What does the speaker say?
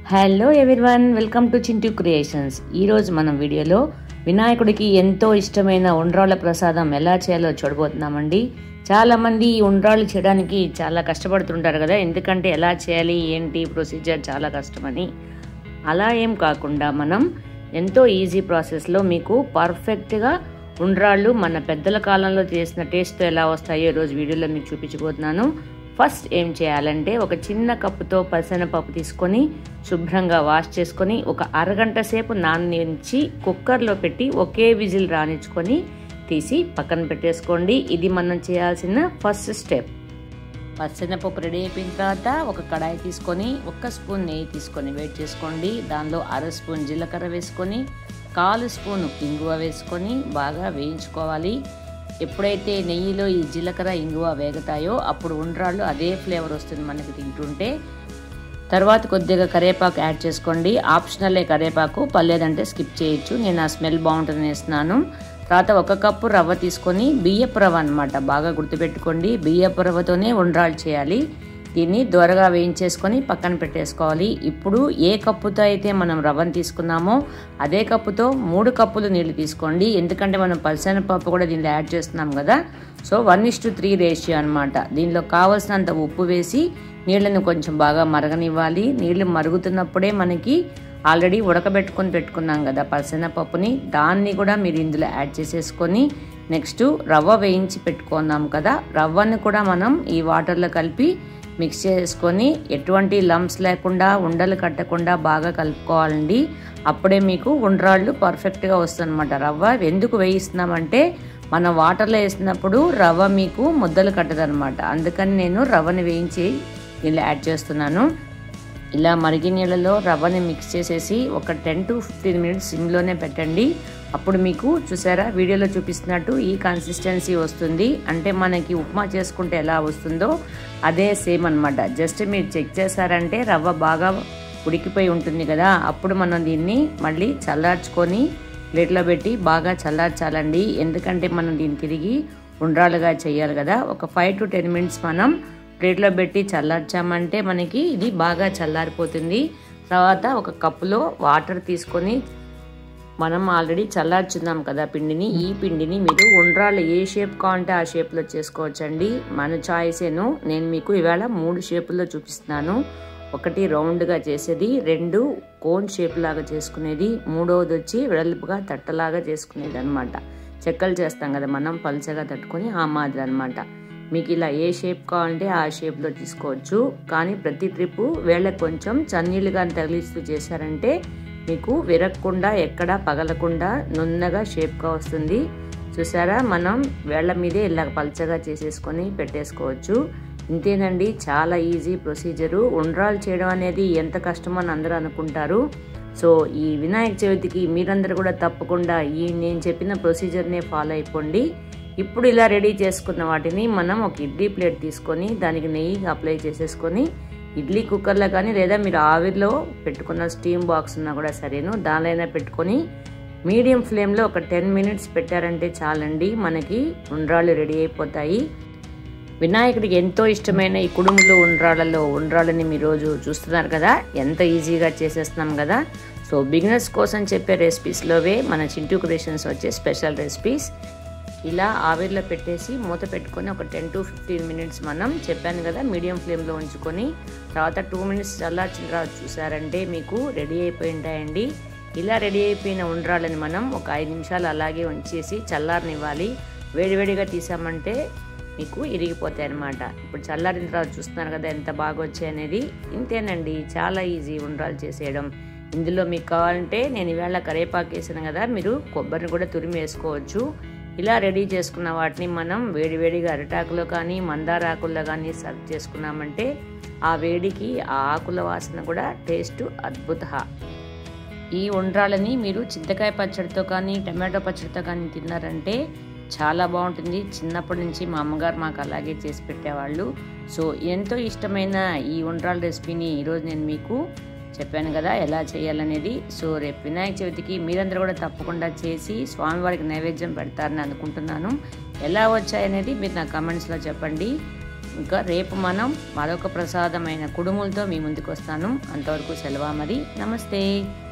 hello everyone welcome to Chintu creations ఈరోజు మనం వీడియోలో వినాయకుడికి ఎంతో ఇష్టమైన ఉండ్రాళ్ళ ప్రసాదం ఎలా చేయాలో చూడబోతున్నామండి చాలామంది ఈ ఉండ్రాళ్ళు చేయడానికి చాలా కష్టపడుతుంటారు కదా ఎందుకంటే ఎలా చేయాలి ఏంటి ప్రొసీజర్ చాలా కష్టమని అలా ఏం కాకుండా మనం ఎంతో ఈజీ ప్రాసెస్లో మీకు పర్ఫెక్ట్గా ఉండ్రాళ్ళు మన పెద్దల కాలంలో చేసిన టేస్ట్తో ఎలా వస్తాయో ఈరోజు వీడియోలో మీకు చూపించబోతున్నాను ఫస్ట్ ఏం చేయాలంటే ఒక చిన్న కప్పుతో పసనపప్పు తీసుకొని శుభ్రంగా వాష్ చేసుకొని ఒక అరగంట సేపు నాననించి కుక్కర్లో పెట్టి ఒకే విజిల్ రానిచ్చుకొని తీసి పక్కన పెట్టేసుకోండి ఇది మనం చేయాల్సిన ఫస్ట్ స్టెప్ పచ్చనపప్పు రెడీ అయిపోయిన తర్వాత ఒక కడాయి తీసుకొని ఒక్క స్పూన్ నెయ్యి తీసుకొని వేడి చేసుకోండి దానిలో అర స్పూన్ జీలకర్ర వేసుకొని కాలు స్పూన్ ఇంగువ వేసుకొని బాగా వేయించుకోవాలి ఎప్పుడైతే నెయ్యిలో ఈ జీలకర్ర ఇంగువ వేగుతాయో అప్పుడు ఉండ్రాళ్ళు అదే ఫ్లేవర్ వస్తుంది మనకి తింటుంటే తర్వాత కొద్దిగా కరివేపాకు యాడ్ చేసుకోండి ఆప్షనలే కరివేపాకు పర్లేదంటే స్కిప్ చేయొచ్చు నేను ఆ స్మెల్ బాగుంటుందని వేస్తున్నాను తర్వాత ఒక కప్పు రవ్వ తీసుకొని బియ్యపు రవ్వ అనమాట బాగా గుర్తుపెట్టుకోండి బియ్యపు రవ్వతోనే ఉండ్రాళ్ళు చేయాలి దీన్ని దూరగా వేయించేసుకొని పక్కన పెట్టేసుకోవాలి ఇప్పుడు ఏ కప్పుతో అయితే మనం రవ్వను తీసుకున్నామో అదే కప్పుతో మూడు కప్పులు నీళ్లు తీసుకోండి ఎందుకంటే మనం పల్సన పప్పు కూడా దీనిలో యాడ్ చేస్తున్నాం కదా so one is to three ratio అనమాట దీనిలో కావలసినంత ఉప్పు వేసి నీళ్ళని కొంచెం బాగా మరగనివ్వాలి నీళ్లు మరుగుతున్నప్పుడే మనకి ఆల్రెడీ ఉడకబెట్టుకొని పెట్టుకున్నాం కదా పసనపప్పుని దాన్ని కూడా మీరు ఇందులో యాడ్ చేసేసుకొని నెక్స్ట్ రవ్వ వేయించి పెట్టుకున్నాం కదా రవ్వని కూడా మనం ఈ వాటర్లో కలిపి మిక్స్ చేసుకొని ఎటువంటి లంప్స్ లేకుండా ఉండలు కట్టకుండా బాగా కలుపుకోవాలండి అప్పుడే మీకు ఉండ్రాళ్ళు పర్ఫెక్ట్గా వస్తుందన్నమాట రవ్వ ఎందుకు వేయిస్తున్నామంటే మనం వాటర్లో వేసినప్పుడు రవ్వ మీకు ముద్దలు కట్టదనమాట అందుకని నేను రవ్వని వేయించి ఇలా యాడ్ చేస్తున్నాను ఇలా మరిగి నీళ్ళలో రవ్వని మిక్స్ చేసేసి ఒక టెన్ టు ఫిఫ్టీన్ మినిట్స్ సిమ్లోనే పెట్టండి అప్పుడు మీకు చూసారా వీడియోలో చూపిస్తున్నట్టు ఈ కన్సిస్టెన్సీ వస్తుంది అంటే మనకి ఉప్మా చేసుకుంటే ఎలా వస్తుందో అదే సేమ్ అనమాట జస్ట్ మీరు చెక్ చేశారంటే రవ్వ బాగా ఉడికిపోయి ఉంటుంది కదా అప్పుడు మనం దీన్ని మళ్ళీ చల్లార్చుకొని ప్లేట్లో పెట్టి బాగా చల్లార్చాలండి ఎందుకంటే మనం దీన్ని తిరిగి ఉండ్రాలుగా చేయాలి కదా ఒక ఫైవ్ టు టెన్ మినిట్స్ మనం ప్లేట్లో పెట్టి చల్లార్చామంటే మనకి ఇది బాగా చల్లారిపోతుంది తర్వాత ఒక కప్పులో వాటర్ తీసుకొని మనం ఆల్రెడీ చల్లార్చున్నాం కదా పిండిని ఈ పిండిని మీరు ఉండ్రాళ్ళు ఏ షేప్ కావాలంటే ఆ షేప్లో చేసుకోవచ్చండి మన చాయిసేను నేను మీకు ఇవాళ మూడు షేపుల్లో చూపిస్తున్నాను ఒకటి రౌండ్గా చేసేది రెండు కోన్ షేప్ లాగా చేసుకునేది మూడవది వచ్చి వెడల్పుగా తట్టలాగా చేసుకునేది అనమాట చెక్కలు చేస్తాం కదా మనం పలుచగా తట్టుకొని ఆ మాదిరి అనమాట మీకు ఇలా ఏ షేప్ కావాలంటే ఆ షేప్లో తీసుకోవచ్చు కానీ ప్రతి ట్రిప్పు వేళ్ళకి కొంచెం చన్నీళ్ళుగా తగిలిస్తూ చేశారంటే మీకు విరగకుండా ఎక్కడా పగలకుండా నున్నగా షేప్గా వస్తుంది చూసారా మనం వేళ్ల మీదే ఇలా పల్చగా చేసేసుకొని పెట్టేసుకోవచ్చు ఇంతేనండి చాలా ఈజీ ప్రొసీజరు ఉండ్రాలు చేయడం అనేది ఎంత కష్టమో అని అందరూ అనుకుంటారు సో ఈ వినాయక చవితికి మీరందరూ కూడా తప్పకుండా ఈ నేను చెప్పిన ప్రొసీజర్నే ఫాలో అయిపోండి ఇప్పుడు ఇలా రెడీ చేసుకున్న వాటిని మనం ఒక ఇడ్లీ ప్లేట్ తీసుకొని దానికి నెయ్యి అప్లై చేసేసుకొని ఇడ్లీ కుక్కర్లో కానీ లేదా మీరు ఆవిరిలో పెట్టుకున్న స్టీమ్ బాక్స్ ఉన్నా కూడా సరేను దానిలో పెట్టుకొని మీడియం ఫ్లేమ్లో ఒక టెన్ మినిట్స్ పెట్టారంటే చాలండి మనకి ఉండ్రాళ్ళు రెడీ అయిపోతాయి వినాయకుడికి ఎంతో ఇష్టమైన ఈ కుడుములు ఉండ్రాళ్ళలో ఉండ్రాళ్ళని మీరు రోజు చూస్తున్నారు కదా ఎంత ఈజీగా చేసేస్తున్నాం కదా సో బిగినర్స్ కోసం చెప్పే రెసిపీస్లోవే మన చింటూ క్రియేషన్స్ వచ్చే స్పెషల్ రెసిపీస్ ఇలా ఆవిరిలో పెట్టేసి మూత పెట్టుకొని ఒక టెన్ టు ఫిఫ్టీన్ మినిట్స్ మనం చెప్పాను కదా మీడియం ఫ్లేమ్లో ఉంచుకొని తర్వాత టూ మినిట్స్ చల్లార్చిన తర్వాత చూసారంటే మీకు రెడీ అయిపోయి ఉంటాయండి ఇలా రెడీ అయిపోయిన ఉండ్రాలని మనం ఒక ఐదు నిమిషాలు అలాగే ఉంచేసి చల్లారనివ్వాలి వేడివేడిగా తీసామంటే మీకు ఇరిగిపోతాయి అనమాట ఇప్పుడు చల్లారిన తర్వాత చూస్తున్నారు కదా ఎంత బాగా వచ్చాయి అనేది ఇంతేనండి చాలా ఈజీ ఉండ్రాలు చేసేయడం ఇందులో మీకు కావాలంటే నేను ఈవేళ కరేపాకు వేసాను కదా మీరు కొబ్బరిని కూడా తురిమి వేసుకోవచ్చు ఇలా రెడీ చేసుకున్న వాటిని మనం వేడివేడిగా అరిటాకులో కానీ మందార ఆకుల్లో కానీ సర్వ్ చేసుకున్నామంటే ఆ వేడికి ఆ ఆకుల వాసన కూడా టేస్ట్ అద్భుత ఈ ఉండ్రాలని మీరు చింతకాయ పచ్చడితో కానీ టమాటో పచ్చడితో కానీ తిన్నారంటే చాలా బాగుంటుంది చిన్నప్పటి నుంచి మా అమ్మగారు మాకు అలాగే చేసి పెట్టేవాళ్ళు సో ఎంతో ఇష్టమైన ఈ ఉండ్రాల రెసిపీని ఈరోజు నేను మీకు చెప్పాను కదా ఎలా చేయాలనేది సో రేపు వినాయక చవితికి మీరందరూ కూడా తప్పకుండా చేసి స్వామివారికి నైవేద్యం పెడతారని అనుకుంటున్నాను ఎలా వచ్చాయనేది మీరు నా కమెంట్స్లో చెప్పండి ఇంకా రేపు మనం మరొక ప్రసాదమైన కుడుములతో మీ ముందుకు వస్తాను అంతవరకు సెలవు మరి నమస్తే